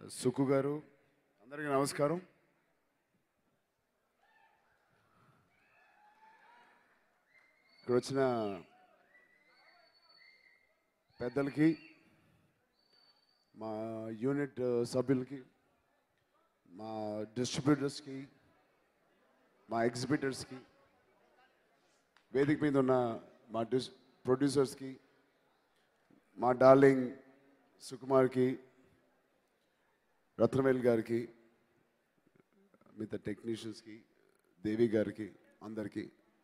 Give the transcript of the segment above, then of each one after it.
సుక్కు గారు అందరికీ నమస్కారం ఇక్కడ వచ్చిన పెద్దలకి మా యూనిట్ సభ్యులకి మా డిస్ట్రిబ్యూటర్స్కి మా ఎగ్జిబిటర్స్కి వేదిక మీద ఉన్న మా డిస్ ప్రొడ్యూసర్స్కి మా డార్లింగ్ సుకుమార్కి రత్నవేల్ గారికి మిగతా టెక్నీషియన్స్కి దేవి గారికి అందరికీ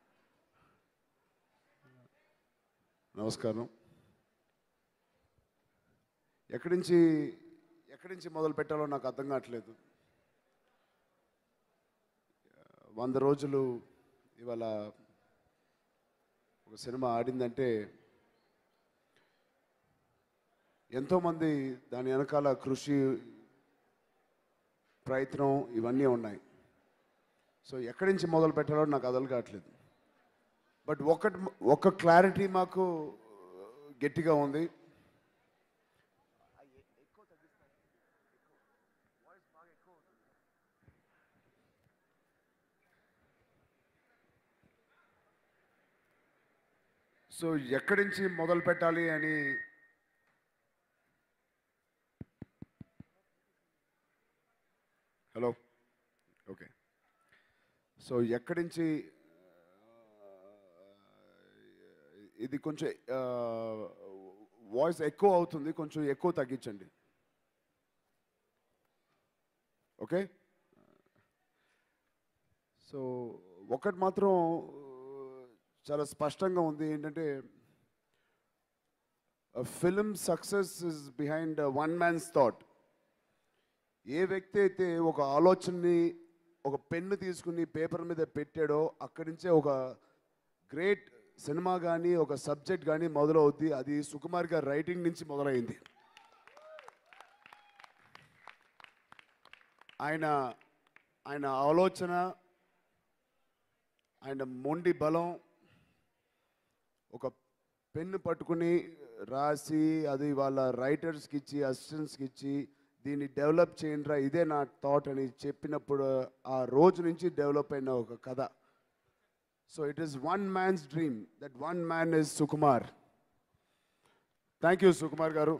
నమస్కారం ఎక్కడి నుంచి ఎక్కడి నుంచి మొదలు పెట్టాలో నాకు అర్థం కావట్లేదు వంద రోజులు ఇవాళ ఒక సినిమా ఆడిందంటే ఎంతోమంది దాని వెనకాల కృషి ప్రయత్నం ఇవన్నీ ఉన్నాయి సో ఎక్కడి నుంచి మొదలు పెట్టాలో నాకు అదలు కావట్లేదు బట్ ఒకటి ఒక క్లారిటీ మాకు గట్టిగా ఉంది సో ఎక్కడి నుంచి మొదలు పెట్టాలి అని హలో ఓకే సో ఎక్కడి నుంచి ఇది కొంచెం వాయిస్ ఎక్కువ అవుతుంది కొంచెం ఎక్కువ తగ్గించండి ఓకే సో ఒకటి మాత్రం చాలా స్పష్టంగా ఉంది ఏంటంటే film success is behind one man's thought ఏ వ్యక్తి అయితే ఒక ఆలోచనని ఒక పెన్ను తీసుకుని పేపర్ మీద పెట్టాడో అక్కడి నుంచే ఒక గ్రేట్ సినిమా కానీ ఒక సబ్జెక్ట్ కానీ మొదలవుద్ది అది సుకుమార్ గారి రైటింగ్ నుంచి మొదలైంది ఆయన ఆయన ఆలోచన ఆయన మొండి బలం ఒక పెన్ను పట్టుకుని రాసి అది వాళ్ళ రైటర్స్కి ఇచ్చి అసిస్టెంట్స్కి ఇచ్చి దీన్ని డెవలప్ చేయండిరా ఇదే నా థాట్ అని చెప్పినప్పుడు ఆ రోజు నుంచి డెవలప్ అయిన ఒక కథ so it is one man's dream that one man is Sukumar thank you Sukumar garu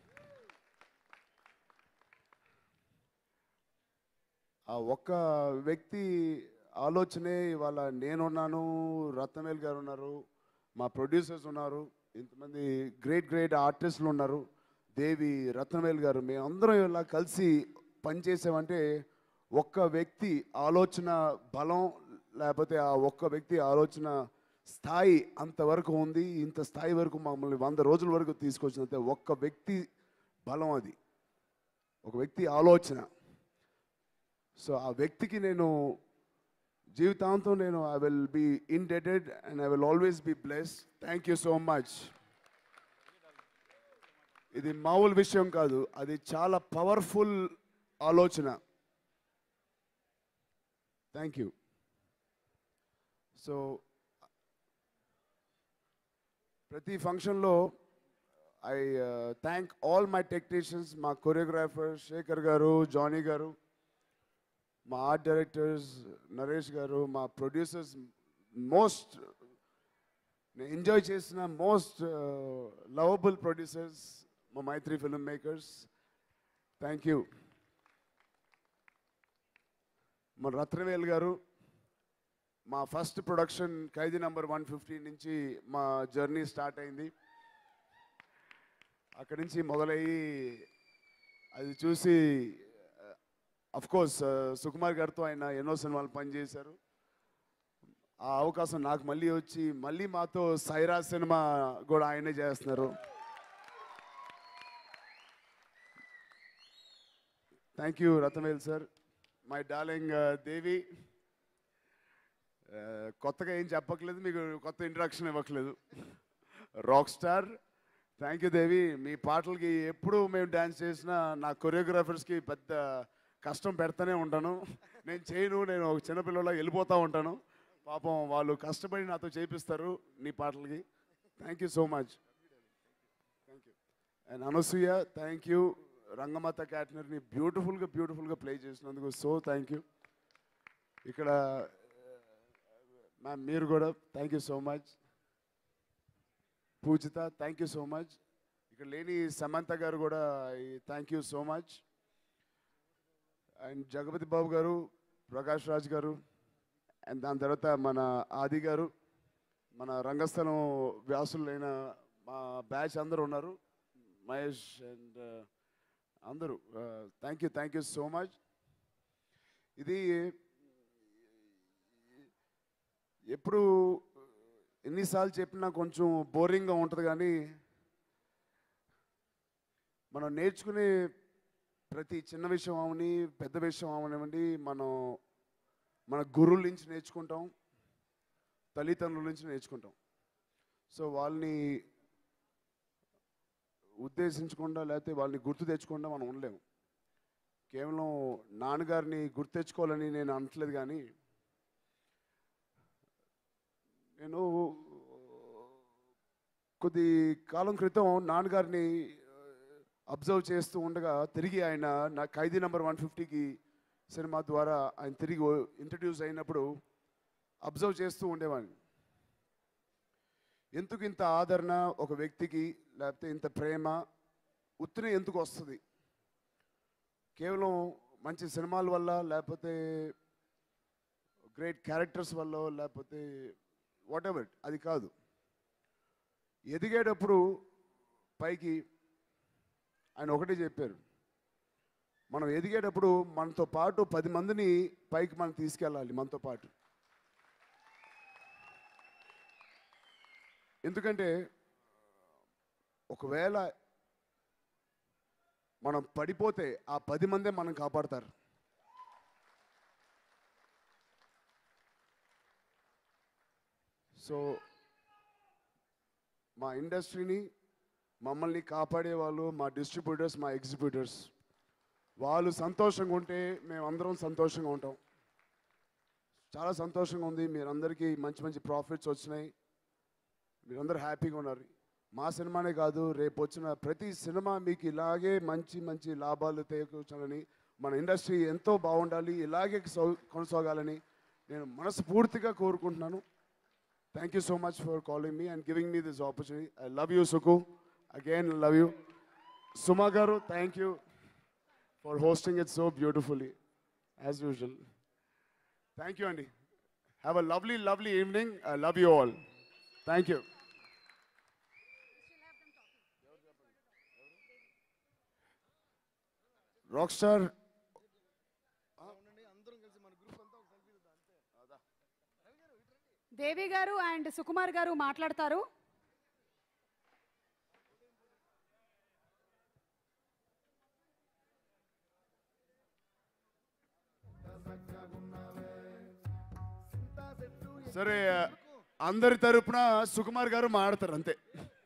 ఆ ఒక్క వ్యక్తి ఆలోచనే ఇవాళ నేనున్నాను రత్నవేల్ గారు ఉన్నారు మా ప్రొడ్యూసర్స్ ఉన్నారు ఇంతమంది గ్రేట్ గ్రేట్ ఆర్టిస్టులు ఉన్నారు దేవి రత్నవేల్ గారు మేమందరం ఇలా కలిసి పనిచేసామంటే ఒక్క వ్యక్తి ఆలోచన బలం లేకపోతే ఆ ఒక్క వ్యక్తి ఆలోచన స్థాయి అంతవరకు ఉంది ఇంత స్థాయి వరకు మమ్మల్ని వంద రోజుల వరకు తీసుకొచ్చినంతే ఒక్క వ్యక్తి బలం అది ఒక వ్యక్తి ఆలోచన సో ఆ వ్యక్తికి నేను జీవితాంతం నేను I will be indebted and I will always be bless thank you so much ఇది మామూలు విషయం కాదు అది చాలా పవర్ఫుల్ ఆలోచన థ్యాంక్ యూ సో ప్రతి ఫంక్షన్లో I thank all my technicians మా కొరియోగ్రాఫర్ శేఖర్ గారు జానీ గారు మా ఆర్ట్ డైరెక్టర్స్ నరేష్ గారు మా ప్రొడ్యూసర్స్ మోస్ట్ నేను ఎంజాయ్ చేసిన మోస్ట్ లవబుల్ ప్రొడ్యూసర్స్ మా Mythri film makers thank you మా రత్నవేల్ గారు మా first production Khaidi number one fifty నుంచి మా జర్నీ స్టార్ట్ అయింది అక్కడి నుంచి మొదలయ్యి అది చూసి అఫ్ కోర్స్ సుకుమార్ గారితో ఆయన ఎన్నో సినిమాలు పనిచేశారు ఆ అవకాశం నాకు మళ్ళీ వచ్చి మళ్ళీ మాతో సైరా సినిమా కూడా ఆయనే చేస్తున్నారు thank you Rathnavel sir my darling Devi కొత్తగా ఏం చెప్పట్లేదు మీకు కొత్త ఇంట్రడక్షన్ ఇవ్వట్లేదు rock star thank you Devi మీ పాటలకి ఎప్పుడు మేము డ్యాన్స్ చేసినా నా కొరియోగ్రాఫర్స్కి పెద్ద కష్టం పెడతానే ఉంటాను నేను చేయను నేను ఒక చిన్నపిల్లలా వెళ్ళిపోతూ ఉంటాను పాపం వాళ్ళు కష్టపడి నాతో చేపిస్తారు నీ పాటలకి thank you so much thank you and Anasuya thank you Rangamatha క్యాటనర్ని బ్యూటిఫుల్గా బ్యూటిఫుల్గా ప్లే చేసినందుకు సో థ్యాంక్ యూ ఇక్కడ మ్యామ్ మీరు కూడా thank you so much Poojitha thank you so much ఇక్కడ లేని సమంత గారు కూడా thank you so much and Jagapathi Babu garu Prakash Raj గారు అండ్ దాని తర్వాత మన ఆది గారు మన రంగస్థలం వ్యాసులైన మా బ్యాచ్ అందరూ ఉన్నారు మహేష్ అండ్ అందరూ thank you thank you so much ఇది ఎప్పుడు ఎన్నిసార్లు చెప్పినా కొంచెం బోరింగ్గా ఉంటుంది కానీ మనం నేర్చుకునే ప్రతి చిన్న విషయం అవని పెద్ద విషయం అవనివ్వండి మనం మన గురువుల నుంచి నేర్చుకుంటాం తల్లిదండ్రుల నుంచి నేర్చుకుంటాం సో వాళ్ళని ఉద్దేశించకుండా లేకపోతే వాళ్ళని గుర్తు తెచ్చుకుండా మనం ఉండలేము కేవలం నాన్నగారిని గుర్తు తెచ్చుకోవాలని నేను అనట్లేదు కానీ నేను కొద్ది కాలం క్రితం నాన్నగారిని అబ్జర్వ్ చేస్తూ ఉండగా తిరిగి ఆయన నా ఖైదీ నెంబర్ వన్ ఫిఫ్టీకి సినిమా ద్వారా ఆయన తిరిగి ఇంట్రడ్యూస్ అయినప్పుడు అబ్జర్వ్ చేస్తూ ఉండేవాడిని ఎందుకు ఇంత ఆదరణ ఒక వ్యక్తికి లేకపోతే ఇంత ప్రేమ ఉత్తినే ఎందుకు వస్తుంది కేవలం మంచి సినిమాల వల్ల లేకపోతే గ్రేట్ క్యారెక్టర్స్ వల్ల లేకపోతే వాట్ ఎవర్ అది కాదు ఎదిగేటప్పుడు పైకి ఆయన ఒకటే చెప్పారు మనం ఎదిగేటప్పుడు మనతో పాటు పది మందిని పైకి మనం తీసుకెళ్ళాలి మనతో పాటు ఎందుకంటే ఒకవేళ మనం పడిపోతే ఆ పది మందే మనం కాపాడతారు సో మా ఇండస్ట్రీని మమ్మల్ని కాపాడే వాళ్ళు మా డిస్ట్రిబ్యూటర్స్ మా ఎగ్జిబ్యూటర్స్ వాళ్ళు సంతోషంగా ఉంటే మేమందరం సంతోషంగా ఉంటాం చాలా సంతోషంగా ఉంది మీరందరికీ మంచి మంచి ప్రాఫిట్స్ వచ్చినాయి మీరందరూ హ్యాపీగా ఉన్నారు మా సినిమానే కాదు రేపు వచ్చిన ప్రతి సినిమా మీకు ఇలాగే మంచి మంచి లాభాలు తేకూర్చాలని మన ఇండస్ట్రీ ఎంతో బాగుండాలి ఇలాగే సౌ- కొనసాగాలని నేను మనస్ఫూర్తిగా కోరుకుంటున్నాను thank you so much for calling me and giving me this opportunity I love you Suku again love you Suma garu thank you for hosting it so beautifully as usual thank you అండి have a lovely lovely evening I love you all thank you rock star Devi garu and Sukumar గారు మాట్లాడతారు సరే అందరి తరపున సుకుమార్ గారు మాడతారు అంతే